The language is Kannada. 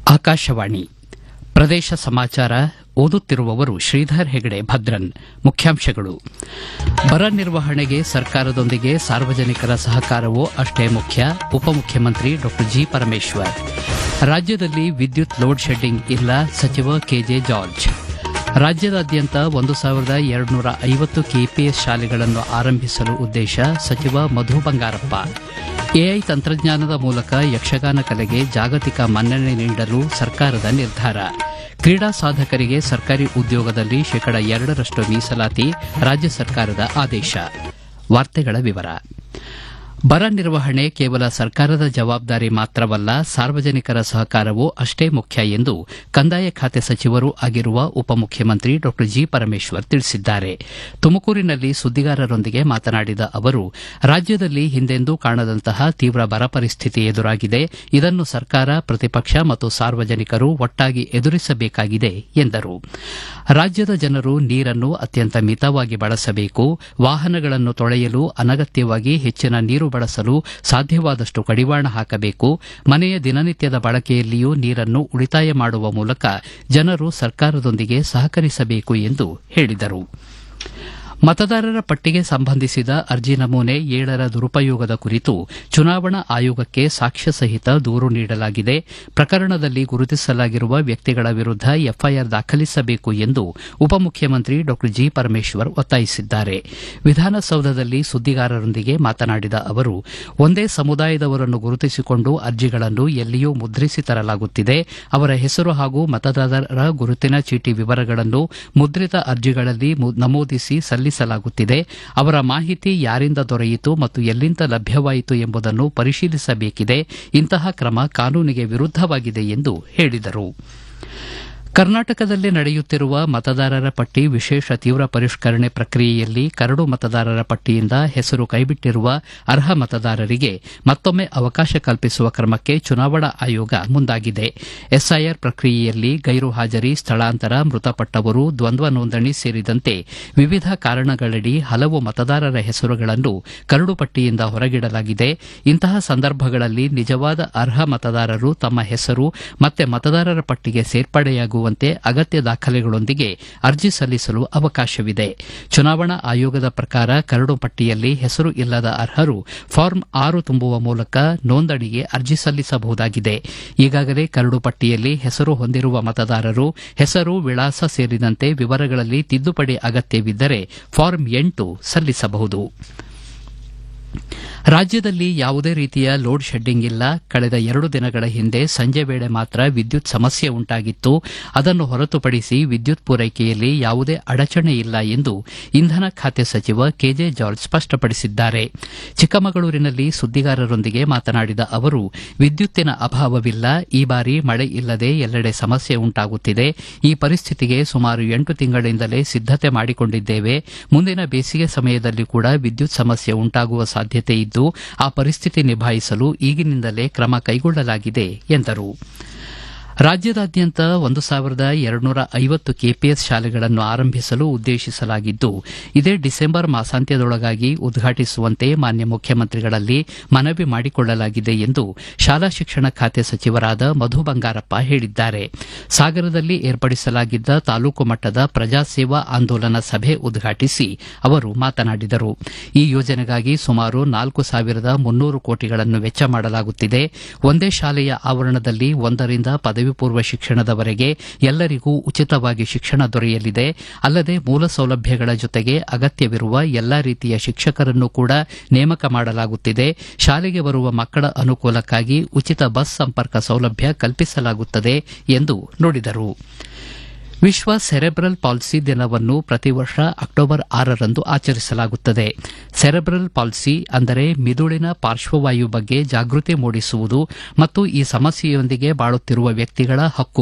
ಆಕಾಶವಾಣಿ ಪ್ರದೇಶ ಸಮಾಚಾರ ಓದುತ್ತಿರುವವರು ಶ್ರೀಧರ್ ಹೆಗಡೆ ಭದ್ರನ್ ಮುಖ್ಯಾಂಶಗಳು ಬರ ನಿರ್ವಹಣೆಗೆ ಸರ್ಕಾರದೊಂದಿಗೆ ಸಾರ್ವಜನಿಕರ ಸಹಕಾರವೂ ಅಷ್ಟೇ ಮುಖ್ಯ ಉಪಮುಖ್ಯಮಂತ್ರಿ ಡಾ ಜಿ ಪರಮೇಶ್ವರ್ ರಾಜ್ಯದಲ್ಲಿ ವಿದ್ಯುತ್ ಲೋಡ್ ಶೆಡ್ಡಿಂಗ್ ಇಲ್ಲ ಸಚಿವ ಕೆಜೆ ಜಾರ್ಜ್ ರಾಜ್ಯದಾದ್ಯಂತ ಒಂದು ಸಾವಿರದ ಎರಡುನೂರ ಐವತ್ತು ಕೆಪಿಎಸ್ ಶಾಲೆಗಳನ್ನು ಆರಂಭಿಸಲು ಉದ್ದೇಶ ಸಚಿವ ಮಧು ಬಂಗಾರಪ್ಪ ಎಐ ತಂತ್ರಜ್ಞಾನದ ಮೂಲಕ ಯಕ್ಷಗಾನ ಕಲೆಗೆ ಜಾಗತಿಕ ಮನ್ನಣೆ ನೀಡಲು ಸರ್ಕಾರದ ನಿರ್ಧಾರ ಕ್ರೀಡಾ ಸಾಧಕರಿಗೆ ಸರ್ಕಾರಿ ಉದ್ಯೋಗದಲ್ಲಿ ಶೇಕಡ ಎರಡರಷ್ಟು ಮೀಸಲಾತಿ ರಾಜ್ಯ ಸರ್ಕಾರದ ಆದೇಶ ವಾರ್ತೆಗಳ ವಿವರ ಬರ ನಿರ್ವಹಣೆ ಕೇವಲ ಸರ್ಕಾರದ ಜವಾಬ್ದಾರಿ ಮಾತ್ರವಲ್ಲ ಸಾರ್ವಜನಿಕರ ಸಹಕಾರವೂ ಅಷ್ಟೇ ಮುಖ್ಯ ಎಂದು ಕಂದಾಯ ಖಾತೆ ಸಚಿವರೂ ಆಗಿರುವ ಉಪಮುಖ್ಯಮಂತ್ರಿ ಡಾ ಜಿ ಪರಮೇಶ್ವರ್ ತಿಳಿಸಿದ್ದಾರೆ ತುಮಕೂರಿನಲ್ಲಿ ಸುದ್ದಿಗಾರರೊಂದಿಗೆ ಮಾತನಾಡಿದ ಅವರು ರಾಜ್ಯದಲ್ಲಿ ಹಿಂದೆಂದೂ ಕಾಣದಂತಹ ತೀವ್ರ ಬರ ಪರಿಸ್ಥಿತಿ ಎದುರಾಗಿದೆ ಇದನ್ನು ಸರ್ಕಾರ ಪ್ರತಿಪಕ್ಷ ಮತ್ತು ಸಾರ್ವಜನಿಕರು ಒಟ್ಟಾಗಿ ಎದುರಿಸಬೇಕಾಗಿದೆ ಎಂದರು ರಾಜ್ಯದ ಜನರು ನೀರನ್ನು ಅತ್ಯಂತ ಮಿತವಾಗಿ ಬಳಸಬೇಕು ವಾಹನಗಳನ್ನು ತೊಳೆಯಲು ಅನಗತ್ಯವಾಗಿ ಹೆಚ್ಚಿನ ನೀರು ಬಳಸಲು ಸಾಧ್ಯವಾದಷ್ಟು ಕಡಿವಾಣ ಹಾಕಬೇಕು ಮನೆಯ ದಿನನಿತ್ಯದ ಬಳಕೆಯಲ್ಲಿಯೂ ನೀರನ್ನು ಉಳಿತಾಯ ಮಾಡುವ ಮೂಲಕ ಜನರು ಸರ್ಕಾರದೊಂದಿಗೆ ಸಹಕರಿಸಬೇಕು ಎಂದು ಹೇಳಿದರು ಮತದಾರರ ಪಟ್ಟಿಗೆ ಸಂಬಂಧಿಸಿದ ಅರ್ಜಿ ನಮೂನೆ ಏಳರ ದುರುಪಯೋಗದ ಕುರಿತು ಚುನಾವಣಾ ಆಯೋಗಕ್ಕೆ ಸಾಕ್ಷ್ಯ ಸಹಿತ ದೂರು ನೀಡಲಾಗಿದೆ ಪ್ರಕರಣದಲ್ಲಿ ಗುರುತಿಸಲಾಗಿರುವ ವ್ಯಕ್ತಿಗಳ ವಿರುದ್ದ ಎಫ್ಐಆರ್ ದಾಖಲಿಸಬೇಕು ಎಂದು ಉಪಮುಖ್ಯಮಂತ್ರಿ ಡಾ ಜಿ ಪರಮೇಶ್ವರ್ ಒತ್ತಾಯಿಸಿದ್ದಾರೆ ವಿಧಾನಸೌಧದಲ್ಲಿ ಸುದ್ದಿಗಾರರೊಂದಿಗೆ ಮಾತನಾಡಿದ ಅವರು ಒಂದೇ ಸಮುದಾಯದವರನ್ನು ಗುರುತಿಸಿಕೊಂಡು ಅರ್ಜಿಗಳನ್ನು ಎಲ್ಲಿಯೂ ಮುದ್ರಿಸಿ ತರಲಾಗುತ್ತಿದೆ ಅವರ ಹೆಸರು ಹಾಗೂ ಮತದಾರರ ಗುರುತಿನ ಚೀಟಿ ವಿವರಗಳನ್ನು ಮುದ್ರಿತ ಅರ್ಜಿಗಳಲ್ಲಿ ನಮೂದಿಸಿ ಸಲ್ಲಿಸಲಾಗುತ್ತಿದೆ ಅವರ ಮಾಹಿತಿ ಯಾರಿಂದ ದೊರೆಯಿತು ಮತ್ತು ಎಲ್ಲಿಂದ ಲಭ್ಯವಾಯಿತು ಎಂಬುದನ್ನು ಪರಿಶೀಲಿಸಬೇಕಿದೆ ಇಂತಹ ಕ್ರಮ ಕಾನೂನಿಗೆ ವಿರುದ್ದವಾಗಿದೆ ಎಂದು ಹೇಳಿದರು ಕರ್ನಾಟಕದಲ್ಲಿ ನಡೆಯುತ್ತಿರುವ ಮತದಾರರ ಪಟ್ಟಿ ವಿಶೇಷ ತೀವ್ರ ಪರಿಷ್ಕರಣೆ ಪ್ರಕ್ರಿಯೆಯಲ್ಲಿ ಕರಡು ಮತದಾರರ ಪಟ್ಟಿಯಿಂದ ಹೆಸರು ಕೈಬಿಟ್ಟಿರುವ ಅರ್ಹ ಮತದಾರರಿಗೆ ಮತ್ತೊಮ್ಮೆ ಅವಕಾಶ ಕಲ್ಪಿಸುವ ಕ್ರಮಕ್ಕೆ ಚುನಾವಣಾ ಆಯೋಗ ಮುಂದಾಗಿದೆ ಎಸ್ಐಆರ್ ಪ್ರಕ್ರಿಯೆಯಲ್ಲಿ ಗೈರು ಹಾಜರಿ ಸ್ಥಳಾಂತರ ಮೃತಪಟ್ಟವರು ದ್ವಂದ್ವ ನೋಂದಣಿ ಸೇರಿದಂತೆ ವಿವಿಧ ಕಾರಣಗಳಡಿ ಹಲವು ಮತದಾರರ ಹೆಸರುಗಳನ್ನು ಕರಡು ಪಟ್ಟಿಯಿಂದ ಹೊರಗಿಡಲಾಗಿದೆ ಇಂತಹ ಸಂದರ್ಭಗಳಲ್ಲಿ ನಿಜವಾದ ಅರ್ಹ ಮತದಾರರು ತಮ್ಮ ಹೆಸರು ಮತ್ತೆ ಮತದಾರರ ಪಟ್ಟಿಗೆ ಸೇರ್ಪಡೆಯಾಗುವ ಅಗತ್ಯ ದಾಖಲೆಗಳೊಂದಿಗೆ ಅರ್ಜಿ ಸಲ್ಲಿಸಲು ಅವಕಾಶವಿದೆ ಚುನಾವಣಾ ಆಯೋಗದ ಪ್ರಕಾರ ಕರಡು ಪಟ್ಟಿಯಲ್ಲಿ ಹೆಸರು ಇಲ್ಲದ ಅರ್ಹರು ಫಾರ್ಮ್ ಆರು ತುಂಬುವ ಮೂಲಕ ನೋಂದಣಿಗೆ ಅರ್ಜಿ ಸಲ್ಲಿಸಬಹುದಾಗಿದೆ ಈಗಾಗಲೇ ಕರಡು ಪಟ್ಟಿಯಲ್ಲಿ ಹೆಸರು ಹೊಂದಿರುವ ಮತದಾರರು ಹೆಸರು ವಿಳಾಸ ಸೇರಿದಂತೆ ವಿವರಗಳಲ್ಲಿ ತಿದ್ದುಪಡಿ ಅಗತ್ಯವಿದ್ದರೆ ಫಾರ್ಮ್ ಎಂಟು ಸಲ್ಲಿಸಬಹುದು ರಾಜ್ಯದಲ್ಲಿ ಯಾವುದೇ ರೀತಿಯ ಲೋಡ್ ಶೆಡ್ಡಿಂಗ್ ಇಲ್ಲ ಕಳೆದ ಎರಡು ದಿನಗಳ ಹಿಂದೆ ಸಂಜೆ ವೇಳೆ ಮಾತ್ರ ವಿದ್ಯುತ್ ಸಮಸ್ಯೆ ಉಂಟಾಗಿತ್ತು ಅದನ್ನು ಹೊರತುಪಡಿಸಿ ವಿದ್ಯುತ್ ಪೂರೈಕೆಯಲ್ಲಿ ಯಾವುದೇ ಅಡಚಣೆ ಇಲ್ಲ ಎಂದು ಇಂಧನ ಖಾತೆ ಸಚಿವ ಕೆಜೆ ಜಾರ್ಜ್ ಸ್ಪಷ್ಟಪಡಿಸಿದ್ದಾರೆ ಚಿಕ್ಕಮಗಳೂರಿನಲ್ಲಿ ಸುದ್ದಿಗಾರರೊಂದಿಗೆ ಮಾತನಾಡಿದ ಅವರು ವಿದ್ಯುತ್ತಿನ ಅಭಾವವಿಲ್ಲ ಈ ಬಾರಿ ಮಳೆ ಇಲ್ಲದೆ ಎಲ್ಲೆಡೆ ಸಮಸ್ಯೆ ಉಂಟಾಗುತ್ತಿದೆ ಈ ಪರಿಸ್ಥಿತಿಗೆ ಸುಮಾರು ಎಂಟು ತಿಂಗಳಿಂದಲೇ ಸಿದ್ದತೆ ಮಾಡಿಕೊಂಡಿದ್ದೇವೆ ಮುಂದಿನ ಬೇಸಿಗೆ ಸಮಯದಲ್ಲಿ ಕೂಡ ವಿದ್ಯುತ್ ಸಮಸ್ಯೆ ಉಂಟಾಗುವ ಸಾಧ್ಯತೆ ಇದ್ದು ಆ ಪರಿಸ್ಥಿತಿ ನಿಭಾಯಿಸಲು ಈಗಿನಿಂದಲೇ ಕ್ರಮ ಕೈಗೊಳ್ಳಲಾಗಿದೆ ಎಂದರು ರಾಜ್ಯದಾದ್ಯಂತ ಒಂದು ಸಾವಿರದ ಎರಡುನೂರ ಐವತ್ತು ಕೆಪಿಎಸ್ ಶಾಲೆಗಳನ್ನು ಆರಂಭಿಸಲು ಉದ್ದೇಶಿಸಲಾಗಿದ್ದು ಇದೇ ಡಿಸೆಂಬರ್ ಮಾಸಾಂತ್ಯದೊಳಗಾಗಿ ಉದ್ಘಾಟಿಸುವಂತೆ ಮಾನ್ಯ ಮುಖ್ಯಮಂತ್ರಿಗಳಲ್ಲಿ ಮನವಿ ಮಾಡಿಕೊಳ್ಳಲಾಗಿದೆ ಎಂದು ಶಾಲಾ ಶಿಕ್ಷಣ ಖಾತೆ ಸಚಿವರಾದ ಮಧು ಬಂಗಾರಪ್ಪ ಹೇಳಿದ್ದಾರೆ ಸಾಗರದಲ್ಲಿ ಏರ್ಪಡಿಸಲಾಗಿದ್ದ ತಾಲೂಕು ಮಟ್ಟದ ಪ್ರಜಾಸೇವಾ ಆಂದೋಲನ ಸಭೆ ಉದ್ಘಾಟಿಸಿ ಅವರು ಮಾತನಾಡಿದರು ಈ ಯೋಜನೆಗಾಗಿ ಸುಮಾರು ನಾಲ್ಕು ಸಾವಿರದ ಮುನ್ನೂರು ಕೋಟಿಗಳನ್ನು ವೆಚ್ಚ ಮಾಡಲಾಗುತ್ತಿದೆ ಒಂದೇ ಶಾಲೆಯ ಆವರಣದಲ್ಲಿ ಒಂದರಿಂದ ಪದವಿ ಪೂರ್ವ ಶಿಕ್ಷಣದವರೆಗೆ ಎಲ್ಲರಿಗೂ ಉಚಿತವಾಗಿ ಶಿಕ್ಷಣ ದೊರೆಯಲಿದೆ ಅಲ್ಲದೆ ಮೂಲ ಸೌಲಭ್ಯಗಳ ಜೊತೆಗೆ ಅಗತ್ಯವಿರುವ ಎಲ್ಲಾ ರೀತಿಯ ಶಿಕ್ಷಕರನ್ನು ಕೂಡ ನೇಮಕ ಮಾಡಲಾಗುತ್ತಿದೆ ಶಾಲೆಗೆ ಬರುವ ಮಕ್ಕಳ ಅನುಕೂಲಕ್ಕಾಗಿ ಉಚಿತ ಬಸ್ ಸಂಪರ್ಕ ಸೌಲಭ್ಯ ಕಲ್ಪಿಸಲಾಗುತ್ತದೆ ಎಂದು ನುಡಿದರು ವಿಶ್ವ ಸೆರೆಬ್ರಲ್ ಪಾಲ್ಸಿ ದಿನವನ್ನು ಪ್ರತಿ ವರ್ಷ ಅಕ್ಟೋಬರ್ ಆರರಂದು ಆಚರಿಸಲಾಗುತ್ತದೆ ಸೆರೆಬ್ರಲ್ ಪಾಲ್ಸಿ ಅಂದರೆ ಮಿದುಳಿನ ಪಾರ್ಶ್ವವಾಯು ಬಗ್ಗೆ ಜಾಗೃತಿ ಮೂಡಿಸುವುದು ಮತ್ತು ಈ ಸಮಸ್ಯೆಯೊಂದಿಗೆ ಬಾಳುತ್ತಿರುವ ವ್ಯಕ್ತಿಗಳ ಹಕ್ಕು